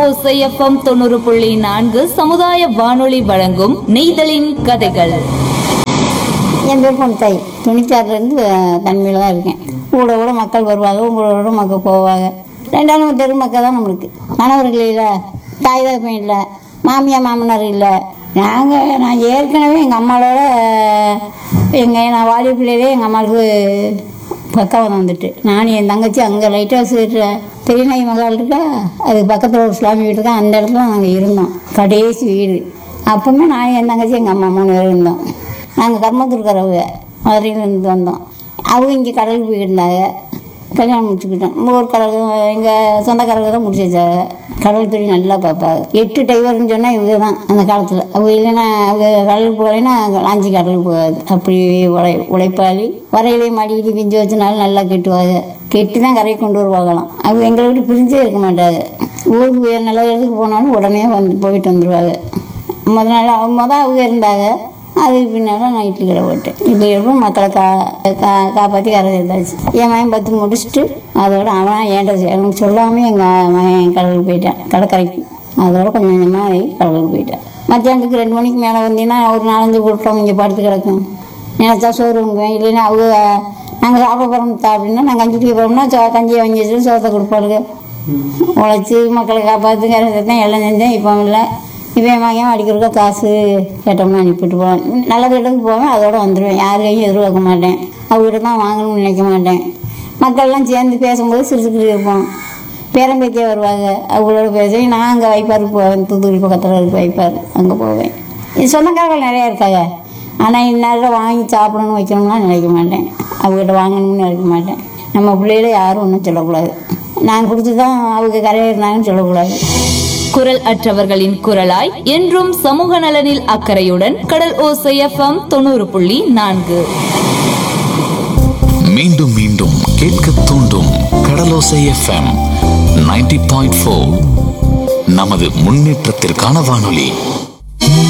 ஓசைஎஃப்எம் தொண்ணூறு புள்ளி நான்கு சமுதாய வானொலி வழங்கும் நெய்தலின் கதைகள் என் பேர் பொன்தாய் துணிச்சாறுலேருந்து தனிமையில் தான் இருக்கேன் கூட கூட மக்கள் வருவாங்க உங்களோட கூட மக்கள் போவாங்க ரெண்டாவது தெரு மக்கள் தான் நம்மளுக்கு கணவர்கள் இல்லை தாய் தகப்பன் இல்லை மாமியார் மாமனார் இல்லை நாங்கள் நான் ஏற்கனவே எங்கள் அம்மாவோட எங்கள் நான் வாலி பிள்ளையிலே எங்கள் அம்மாவுக்கு பக்கம் வந்துட்டு நானும் என் தங்கச்சி அங்கே லைட் ஹவுஸ் இருக்கிற பெரியநாய் மகால் இருக்கா அது பக்கத்தில் ஒரு சுவாமி வீடு இருக்கா அந்த இடத்துல நாங்கள் இருந்தோம் கடைசி வீடு அப்பவுமே நான் என் தங்கச்சி எங்கள் அம்மா மூணு பேர் இருந்தோம் நாங்கள் கர்மத்துருக்கிறவங்க மதுரையிலேருந்து வந்தோம் அவங்க இங்கே கடலுக்கு போயிருந்தாங்க கல்யாணம் முடிச்சுக்கிட்டோம் ஒரு கடல் எங்கள் சொந்தக்காரங்க தான் முடிச்சு வச்சாங்க கடல் தொழில் நல்லா பார்ப்பாங்க எட்டு டைவர்னு சொன்னால் இவங்க தான் அந்த காலத்தில் அவங்க இல்லைன்னா அவங்க கடலுக்கு போகலைன்னா லாஞ்சி கடலுக்கு போகாது அப்படி உழை உழைப்பாளி வரையிலே மடியிட்டு பிஞ்சு வச்சனாலும் நல்லா கெட்டுவாங்க கெட்டி தான் கரைக்கு கொண்டு வருவாங்களாம் அவங்க எங்களை விட்டு பிரிஞ்சே இருக்க மாட்டாங்க ஊருக்கு வேறு நல்ல இடத்துக்கு போனாலும் உடனே வந்து போயிட்டு வந்துடுவாங்க முத நாள் அவங்க மொதல் அவங்க இருந்தாங்க அதுக்கு பின்னால் நான் இட்லி கடை போட்டேன் இட்லி கடை மக்களை கா கா காப்பாற்றி கரை சேர்ந்தாச்சு என் மகன் பத்து முடிச்சுட்டு அதோட அவன் ஏன்ட்ட எனக்கு சொல்லாமல் எங்கள் மகன் கடலுக்கு போயிட்டான் கடற்கரைக்கு அதோட கொஞ்சம் கொஞ்சமாக ஆகி கடலுக்கு போயிட்டேன் மத்தியானத்துக்கு ரெண்டு மணிக்கு மேலே வந்தீங்கன்னா ஒரு நாலஞ்சு கூட்டம் இங்கே படுத்து கிடக்கும் நினச்சா சோறு வாங்குவேன் இல்லைன்னா அவங்க நாங்கள் சாப்பிட போகிறோம் அப்படின்னா நாங்கள் கஞ்சி குடிக்க போகிறோம்னா சோ கஞ்சியை வாங்கி வச்சுட்டு சோத்தை கொடுப்பாளுங்க உழைச்சி மக்களை காப்பாற்று கரை சேர்த்தேன் எல்லாம் செஞ்சேன் இப்போ இல்லை இப்போ என் மகன் அடிக்கிறக்க காசு கேட்டோம்னா அனுப்பிட்டு போவேன் நல்ல இடத்துக்கு போவேன் அதோட வந்துடுவேன் யார் கையும் எதிர்பார்க்க மாட்டேன் அவங்ககிட்ட தான் வாங்கணும்னு நினைக்க மாட்டேன் மக்கள்லாம் சேர்ந்து பேசும்போது சிரிச்சுக்கிட்டு இருப்போம் பேரம்பேத்தியே வருவாங்க அவங்களோட பேசி நான் அங்கே வைப்பாருக்கு போவேன் தூத்துக்குடி பக்கத்தில் இருக்க வைப்பார் அங்கே போவேன் இது சொந்தக்காரர்கள் நிறையா இருக்காங்க ஆனால் இந்நேரம் வாங்கி சாப்பிடணும்னு வைக்கணும்லாம் நினைக்க மாட்டேன் அவங்ககிட்ட வாங்கணும்னு நினைக்க மாட்டேன் நம்ம பிள்ளைகள யாரும் ஒன்றும் சொல்லக்கூடாது நான் கொடுத்து தான் அவங்க கரையேறினாங்கன்னு சொல்லக்கூடாது குரல் அற்றவர்களின் குரலாய் என்றும் சமூக நலனில் அக்கறையுடன் கடல் ஓசைஎஃப்எம் தொண்ணூறு புள்ளி நான்கு மீண்டும் மீண்டும் கேட்க தூண்டும் கடலோசை எஃப்எம் 90.4 பாயிண்ட் நமது முன்னேற்றத்திற்கான வானொலி